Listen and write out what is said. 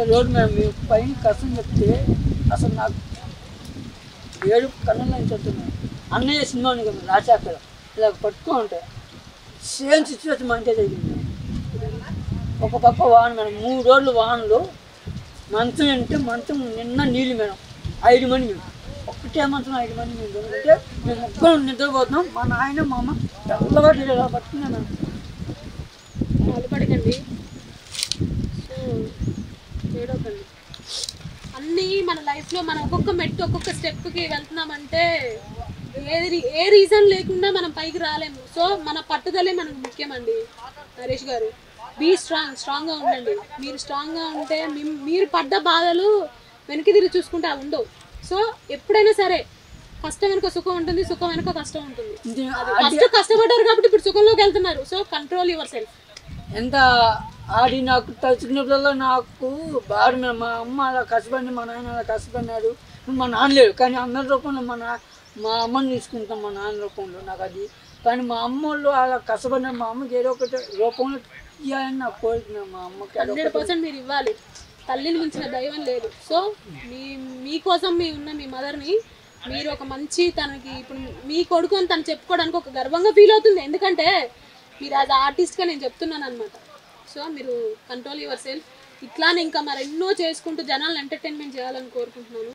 రోజు మేము మీ పైన కష్టం చెప్తే అసలు నాకు ఏడు కన్నులు చెప్తున్నాను అన్నయ్య సినిమా ఉంది కదా రాశాకర ఇలా పట్టుకో ఉంటాయి సేమ్ సిచ్యువేషన్ మంచిగా జరిగింది ఒక పక్క వాన మేడం మూడు రోజులు వానలు మంచం అంటే మంచం నిన్న నీళ్ళు మేడం ఐదు మంది మేము ఒక్కటే మంచం ఐదు మంది మేము ఎందుకంటే మేము ముగ్గురు నిద్రపోతున్నాం మా నాయన మా అమ్మ తెల్లగా ఇలా పట్టుకున్నాను బాధపడకండి సో ఏడవకండి అన్నీ మన లైఫ్లో మనం ఒక్కొక్క మెట్టు ఒక్కొక్క స్టెప్కి వెళ్తున్నామంటే ఏది ఏ రీజన్ లేకుండా మనం పైకి రాలేము సో మన పట్టుదలే మనకు ముఖ్యమండి నరేష్ గారు బీ స్ట్రాంగ్ స్ట్రాంగ్గా ఉండండి మీరు స్ట్రాంగ్గా ఉంటే మీ- మీరు పడ్డ బాధలు వెనక్కి తిరిగి చూసుకుంటే అవి ఉండవు సో ఎప్పుడైనా సరే కష్టం వెనుక సుఖం ఉంటుంది సుఖం వెనుక కష్టం ఉంటుంది ఇది ఫస్ట్ కష్టపడ్డారు కాబట్టి ఇప్పుడు సుఖంలోకి వెళ్తున్నారు సో కంట్రోల్ యువర్ సెల్ఫ్ ఎంత ఆడి నాకు తలుచుకున్నప్పుడల్లా నాకు బాధ మీద మా అమ్మ అలా కష్టపడి మా నాన్న అలా కష్టపడినాడు మా నాన్న లేడు కానీ అందరి రూపంలో మా నా మా అమ్మని తీసుకుంటాం మా నాన్న రూపంలో నాకు అది కానీ మా అమ్మ వాళ్ళు అలా కష్టపడిన మా అమ్మకి ఏదో ఒకటి రూపంలో ఇవ్వాలని నాకు కోరిక మా అమ్మకి అదొక హండ్రెడ్ పర్సెంట్ మీరు ఇవ్వాలి తల్లిని మించిన దైవం లేదు సో మీ మీకోసం మీ ఉన్న మీ మదర్ని మీరు ఒక మంచి తనకి ఇప్పుడు మీ కొడుకు అని తను చెప్పుకోవడానికి ఒక గర్వంగా ఫీల్ అవుతుంది ఎందుకంటే మీరు యాజ్ ఆర్టిస్ట్గా నేను చెప్తున్నాను అనమాట సో మీరు కంట్రోల్ యువర్ సెల్ఫ్ ఇట్లానే ఇంకా మరెన్నో చేసుకుంటూ జనాలను ఎంటర్టైన్మెంట్ చేయాలని కోరుకుంటున్నాను